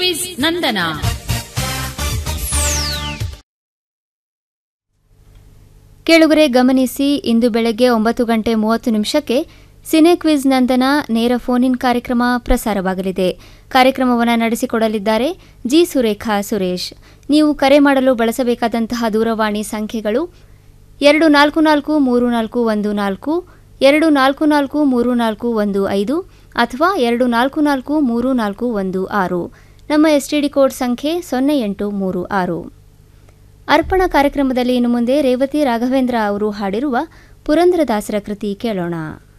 quiz ನಂದನ ಕೇಳುಗರೆ ಗಮನಿಸಿ ಇಂದು ಬೆಳಗ್ಗೆ ಒಂಬತ್ತು ಗಂಟೆ ಮೂವತ್ತು ನಿಮಿಷಕ್ಕೆ ಸಿನೆ ಕ್ವಿಜ್ ನಂದನ ನೇರ ಫೋನ್ ಇನ್ ಕಾರ್ಯಕ್ರಮ ಪ್ರಸಾರವಾಗಲಿದೆ ಕಾರ್ಯಕ್ರಮವನ್ನು ನಡೆಸಿಕೊಡಲಿದ್ದಾರೆ ಜಿ ಸುರೇಖಾ ಸುರೇಶ್ ನೀವು ಕರೆ ಮಾಡಲು ಬಳಸಬೇಕಾದಂತಹ ದೂರವಾಣಿ ಸಂಖ್ಯೆಗಳು ಎರಡು ನಾಲ್ಕು ನಾಲ್ಕು ಮೂರು ನಾಲ್ಕು ಒಂದು ನಾಲ್ಕು ಎರಡು ನಾಲ್ಕು ನಾಲ್ಕು ಮೂರು ನಾಲ್ಕು ಒಂದು ಐದು ಅಥವಾ ಎರಡು ನಾಲ್ಕು ನಾಲ್ಕು ಮೂರು ನಾಲ್ಕು ಒಂದು ಆರು ನಮ್ಮ ಎಸ್ಟಿಡಿ ಕೋಡ್ ಸಂಖ್ಯೆ ಸೊನ್ನೆ ಎಂಟು ಮೂರು ಆರು ಅರ್ಪಣ ಕಾರ್ಯಕ್ರಮದಲ್ಲಿ ಇನ್ನು ಮುಂದೆ ರೇವತಿ ರಾಘವೇಂದ್ರ ಅವರು ಹಾಡಿರುವ ಪುರಂದ್ರದಾಸರ ಕೃತಿ ಕೇಳೋಣ